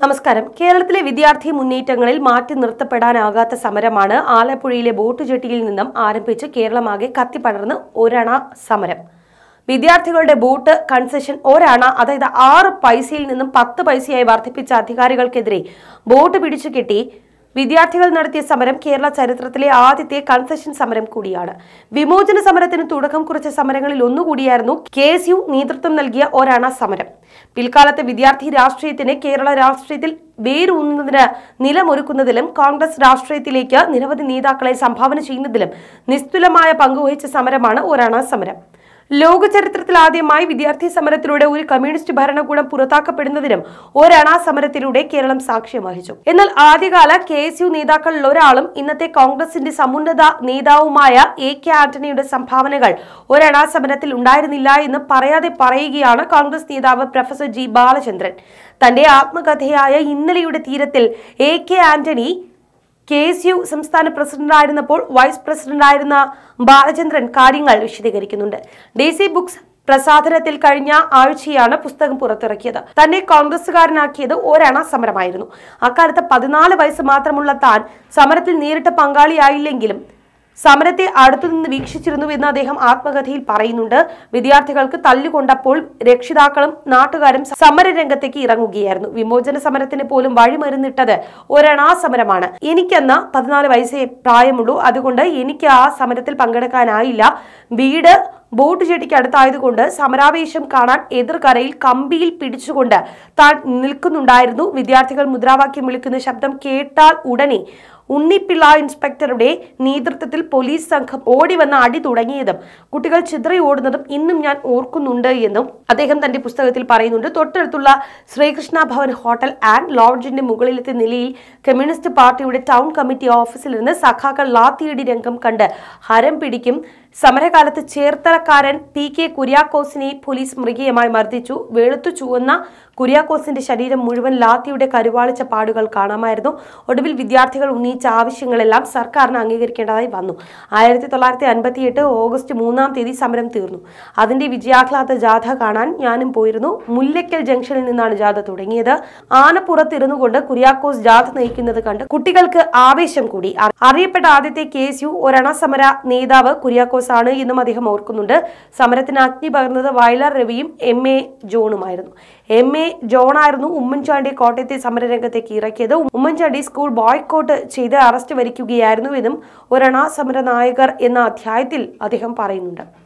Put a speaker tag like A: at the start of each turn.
A: നമസ്കാരം കേരളത്തിലെ വിദ്യാർത്ഥി മുന്നേറ്റങ്ങളിൽ മാറ്റി നിർത്തപ്പെടാനാകാത്ത സമരമാണ് ആലപ്പുഴയിലെ ബോട്ട് ജെട്ടിയിൽ നിന്നും ആരംഭിച്ച് കേരളമാകെ കത്തിപ്പടർന്ന് ഒരണ സമരം വിദ്യാർത്ഥികളുടെ ബോട്ട് കൺസെഷൻ ഒരണ അതായത് ആറ് പൈസയിൽ നിന്നും പത്ത് പൈസയായി വർദ്ധിപ്പിച്ച അധികാരികൾക്കെതിരെ ബോട്ട് പിടിച്ചു കെട്ടി വിദ്യാർത്ഥികൾ നടത്തിയ സമരം കേരള ചരിത്രത്തിലെ ആദ്യത്തെ കൺസെഷൻ സമരം കൂടിയാണ് വിമോചന സമരത്തിന് തുടക്കം കുറിച്ച സമരങ്ങളിൽ ഒന്നുകൂടിയായിരുന്നു കെ എസ് യു നേതൃത്വം നൽകിയ ഒരണ സമരം പിൽക്കാലത്ത് വിദ്യാർത്ഥി രാഷ്ട്രീയത്തിന് കേരള രാഷ്ട്രീയത്തിൽ വേരൂന്നുന്നതിന് നിലമൊരുക്കുന്നതിലും കോൺഗ്രസ് രാഷ്ട്രീയത്തിലേക്ക് നിരവധി നേതാക്കളെ സംഭാവന ചെയ്യുന്നതിലും നിസ്തുലമായ പങ്കുവഹിച്ച സമരമാണ് ഒരണ സമരം ലോക ചരിത്രത്തിൽ ആദ്യമായി വിദ്യാർത്ഥി സമരത്തിലൂടെ ഒരു കമ്മ്യൂണിസ്റ്റ് ഭരണകൂടം പുറത്താക്കപ്പെടുന്നതിനും ഒരണ സമരത്തിലൂടെ കേരളം സാക്ഷ്യം വഹിച്ചു എന്നാൽ ആദ്യകാല കെ എസ് യു നേതാക്കളിൽ ഒരാളും ഇന്നത്തെ കോൺഗ്രസിന്റെ സമുന്നത നേതാവുമായ എ കെ ആന്റണിയുടെ സംഭാവനകൾ ഒരണ സമരത്തിൽ ഉണ്ടായിരുന്നില്ല എന്ന് പറയാതെ പറയുകയാണ് കോൺഗ്രസ് നേതാവ് പ്രൊഫസർ ജി ബാലചന്ദ്രൻ തന്റെ ആത്മകഥയായ ഇന്നലെയുടെ തീരത്തിൽ A K Antony K S U സംസ്ഥാന പ്രസിഡന്റായിരുന്നപ്പോൾ വൈസ് പ്രസിഡന്റായിരുന്ന ബാലചന്ദ്രൻ കാര്യങ്ങൾ വിശദീകരിക്കുന്നുണ്ട് ഡി സി ബുക്സ് പ്രസാധനത്തിൽ കഴിഞ്ഞ ആഴ്ചയാണ് പുസ്തകം പുറത്തിറക്കിയത് തന്നെ കോൺഗ്രസുകാരനാക്കിയത് ഒരണ സമരമായിരുന്നു അക്കാലത്ത് പതിനാല് വയസ്സ് മാത്രമുള്ള താൻ സമരത്തിൽ നേരിട്ട് പങ്കാളിയായില്ലെങ്കിലും സമരത്തെ അടുത്തുനിന്ന് വീക്ഷിച്ചിരുന്നു എന്ന് അദ്ദേഹം ആത്മകഥയിൽ പറയുന്നുണ്ട് വിദ്യാർത്ഥികൾക്ക് തല്ലുകൊണ്ടപ്പോൾ രക്ഷിതാക്കളും നാട്ടുകാരും സമര രംഗത്തേക്ക് ഇറങ്ങുകയായിരുന്നു വിമോചന സമരത്തിന് പോലും വഴിമരുന്നിട്ടത് ഒരണാ സമരമാണ് എനിക്കന്ന് പതിനാല് വയസ്സേ പ്രായമുള്ളൂ അതുകൊണ്ട് എനിക്ക് ആ സമരത്തിൽ പങ്കെടുക്കാനായില്ല വീട് ബോട്ട് ജെട്ടിക്ക് അടുത്തായതുകൊണ്ട് സമരാവേശം കാണാൻ എതിർകരയിൽ കമ്പിയിൽ പിടിച്ചുകൊണ്ട് താൻ നിൽക്കുന്നുണ്ടായിരുന്നു വിദ്യാർത്ഥികൾ മുദ്രാവാക്യം വിളിക്കുന്ന ശബ്ദം കേട്ടാൽ ഉടനെ ഉണ്ണിപ്പിള്ള ഇൻസ്പെക്ടറുടെ നേതൃത്വത്തിൽ പോലീസ് സംഘം ഓടി വന്ന അടി തുടങ്ങിയതും കുട്ടികൾ ചിതറി ഓടുന്നതും ഇന്നും ഞാൻ ഓർക്കുന്നുണ്ട് എന്നും അദ്ദേഹം തന്റെ പുസ്തകത്തിൽ പറയുന്നുണ്ട് തൊട്ടടുത്തുള്ള ശ്രീകൃഷ്ണ ഭവൻ ഹോട്ടൽ ആൻഡ് ലോഡ്ജിന്റെ മുകളിലത്തെ നിലയിൽ കമ്മ്യൂണിസ്റ്റ് പാർട്ടിയുടെ ടൗൺ കമ്മിറ്റി ഓഫീസിൽ നിന്ന് സഖാക്കൾ ലാത്തിയടി രംഗം കണ്ട് ഹരം പിടിക്കും സമരകാലത്ത് ചേർത്തലക്കാരൻ പി കെ കുര്യാക്കോസിനെ പോലീസ് മൃഗീയമായി മർദ്ദിച്ചു വെളുത്തു ചുവന്ന കുര്യാക്കോസിന്റെ ശരീരം മുഴുവൻ ലാത്തിയുടെ കരുവാളിച്ച പാടുകൾ കാണാമായിരുന്നു ഒടുവിൽ വിദ്യാർത്ഥികൾ ഉന്നയിച്ച ആവശ്യങ്ങളെല്ലാം സർക്കാരിന് അംഗീകരിക്കേണ്ടതായി വന്നു ആയിരത്തി തൊള്ളായിരത്തി അൻപത്തി എട്ട് ഓഗസ്റ്റ് മൂന്നാം തീയതി സമരം തീർന്നു അതിന്റെ വിജയാഹ്ലാദ ജാഥ കാണാൻ ഞാനും പോയിരുന്നു മുല്ലയ്ക്കൽ ജംഗ്ഷനിൽ നിന്നാണ് ജാഥ തുടങ്ങിയത് ആനപ്പുറത്തിരുന്നു കൊണ്ട് കുര്യാക്കോസ് ജാഥ നയിക്കുന്നത് കണ്ട് കുട്ടികൾക്ക് ആവേശം കൂടി അ- അറിയപ്പെട്ട ആദ്യത്തെ കെ എസ് യു ഒരണ സമര നേതാവ് കുര്യാക്കോസ് ആണ് എന്നും അദ്ദേഹം ഓർക്കുന്നുണ്ട് സമരത്തിന് അഗ്നി പകർന്നത് വയലാർ രവിയും എം എ ജോണുമായിരുന്നു എം എ ജോണായിരുന്നു ഉമ്മൻചാണ്ടി കോട്ടയത്തെ സമരരംഗത്തേക്ക് ഇറക്കിയത് ഉമ്മൻചാണ്ടി സ്കൂൾ ബോയ്ക്കോട്ട് ചെയ്ത് അറസ്റ്റ് വരിക്കുകയായിരുന്നു എന്നും ഒരണ സമര നായകർ എന്ന അധ്യായത്തിൽ അദ്ദേഹം പറയുന്നുണ്ട്